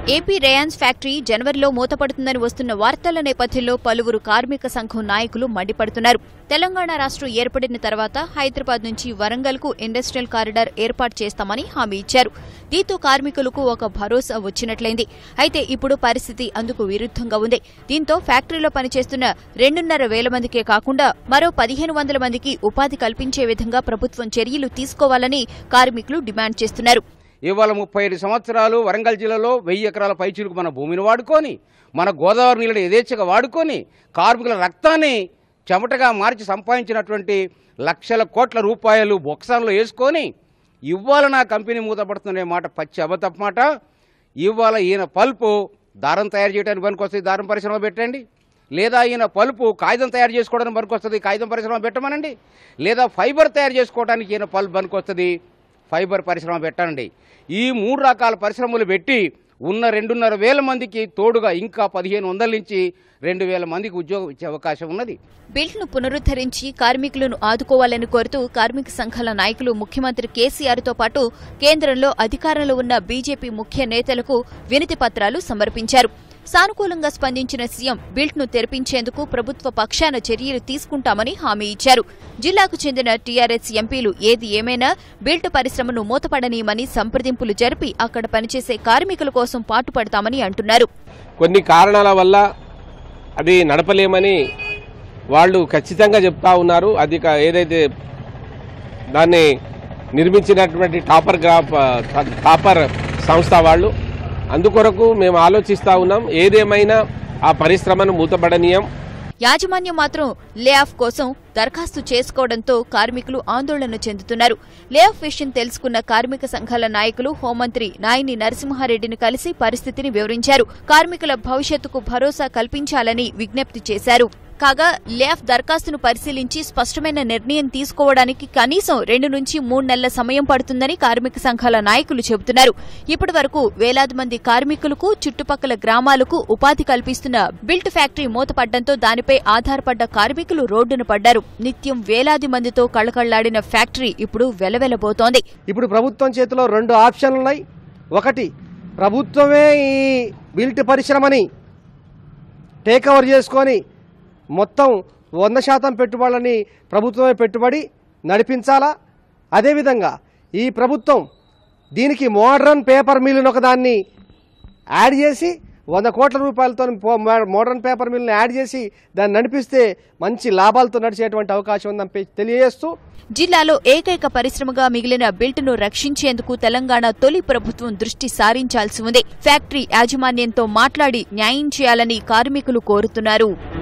AP రేయాన్స్ factory జనవరిలో మూతపడుతుందని వస్తున్న వార్తల నేపథ్యంలో పలువురు కార్మిక సంఘం నాయకులు మండిపడుతున్నారు తెలంగాణ రాష్ట్రం ఏర్పడిన తర్వాత హైదరాబాద్ నుంచి వరంగల్ కు ఇండస్ట్రియల్ కారిడార్ ఏర్పాటు చేస్తామని హామీ ఇచ్చారు దీంతో కార్మికులకు ఒక భరోసా వచ్చినట్లయింది అయితే ఇప్పుడు పరిస్థితి అందుకు విరుద్ధంగా ఉంది దీంతో ఫ్యాక్టరీలో పనిచేస్తున్న రెండున్నర వేల మందికే కాకుండా మరో పదిహేను వందల మందికి ఉపాధి కల్పించే విధంగా ప్రభుత్వం చర్యలు తీసుకోవాలని కార్మికులు డిమాండ్ చేస్తున్నారు ఇవాళ ముప్పై ఐదు సంవత్సరాలు వరంగల్ జిల్లాలో వెయ్యి ఎకరాల పైచీలకు మన భూమిని వాడుకొని మన గోదావరి నీళ్ళని యథేచ్ఛగా వాడుకొని కార్మికుల రక్తాన్ని చెమటగా మార్చి సంపాదించినటువంటి లక్షల కోట్ల రూపాయలు బొక్సాన్లో వేసుకొని ఇవాళ నా కంపెనీ మూతపడుతుందనే మాట పచ్చి అబద్ధపు మాట ఇవాళ ఈయన పల్పు దారం తయారు చేయడానికి పనికొస్తుంది దారం పరిశ్రమ పెట్టండి లేదా ఈయన పలుపు కాగితం తయారు చేసుకోవడానికి పనికొస్తుంది కాగితం పరిశ్రమ పెట్టమనండి లేదా ఫైబర్ తయారు చేసుకోవడానికి ఈయన పల్పు పనికొస్తుంది ఫైబర్ పరిశ్రమ పెట్టండి ఈ మూడు రకాల పరిశ్రమలు పెట్టి ఉన్న రెండున్నర వేల మందికి తోడుగా ఇంకా పదిహేను వందల నుంచి రెండు వేల మందికి ఉద్యోగం ఇచ్చే అవకాశం ఉన్నది బిల్ను పునరుద్ధరించి కార్మికులను ఆదుకోవాలని కోరుతూ కార్మిక సంఘాల నాయకులు ముఖ్యమంత్రి కేసీఆర్తో పాటు కేంద్రంలో అధికారంలో ఉన్న బీజేపీ ముఖ్య నేతలకు వినతి పత్రాలు సమర్పించారు సానుకూలంగా స్పందించిన సీఎం బిల్ట్ను తెరిపించేందుకు ప్రభుత్వ పక్షాన చర్యలు తీసుకుంటామని హామీ ఇచ్చారు జిల్లాకు చెందిన టీఆర్ఎస్ ఎంపీలు ఏది ఏమైనా బిల్ట్ పరిశ్రమను మూతపడనీయమని సంప్రదింపులు జరిపి అక్కడ పనిచేసే కార్మికుల కోసం పాటుపడతామని అంటున్నారు కొన్ని కారణాల వల్ల అది నడపలేమని వాళ్ళు ఖచ్చితంగా చెప్తా ఉన్నారు అది క- ఏదైతే దాన్ని నిర్మించినటువంటి టాపర్ గ్రాఫ్ టాపర్ సంస్థ వాళ్ళు అందుకొరకు మేము ఆలోచిస్తా ఉన్నాం ఏదేమైనా ఆ పరిశ్రమను మూతపడనీయం యాజమాన్యం మాత్రం లే ఆఫ్ కోసం దరఖాస్తు చేసుకోవడంతో కార్మికులు ఆందోళన చెందుతున్నారు లే ఆఫ్ విషయం తెలుసుకున్న కార్మిక సంఘాల నాయకులు హోంమంత్రి నాయిని నరసింహారెడ్డిని కలిసి పరిస్థితిని వివరించారు కార్మికుల భవిష్యత్తుకు భరోసా కల్పించాలని విజ్ఞప్తి చేశారు కాగా లేఫ్ దరఖాస్తును పరిశీలించి స్పష్టమైన నిర్ణయం తీసుకోవడానికి కనీసం రెండు నుంచి మూడు నెలల సమయం పడుతుందని కార్మిక సంఘాల నాయకులు చెబుతున్నారు ఇప్పటి వరకు వేలాది మంది కార్మికులకు చుట్టుపక్కల గ్రామాలకు ఉపాధి కల్పిస్తున్న బిల్ట్ ఫ్యాక్టరీ మూతపడ్డంతో దానిపై ఆధారపడ్డ కార్మికులు రోడ్డున పడ్డారు నిత్యం వేలాది మందితో కళకళ్లాడిన ఫ్యాక్టరీ ఇప్పుడు వెలవెలబోతోంది ఇప్పుడు ప్రభుత్వం చేతిలో రెండు ఆప్షన్లు ఉన్నాయి ఒకటి ప్రభుత్వమే ఈ బిల్ట్ పరిశ్రమని టేక్ ఓవర్ చేసుకొని మొత్తం వంద శాతం పెట్టుబడులని ప్రభుత్వమే పెట్టుబడి నడిపించాలా అదేవిధంగా ఈ ప్రభుత్వం దీనికి మోడర్న్ పేపర్ మిల్లును ఒకదాన్ని యాడ్ చేసి వంద కోట్ల రూపాయలతో మోడర్న్ పేపర్ మిల్ని యాడ్ చేసి దాన్ని నడిపిస్తే మంచి లాభాలతో నడిచేటువంటి అవకాశం ఉందని పె- తెలియజేస్తూ జిల్లాలో ఏకైక పరిశ్రమగా మిగిలిన బిల్టును రక్షించేందుకు తెలంగాణ తొలి ప్రభుత్వం దృష్టి సారించాల్సి ఉంది ఫ్యాక్టరీ యాజమాన్యంతో మాట్లాడి న్యాయం చేయాలని కార్మికులు కోరుతున్నారు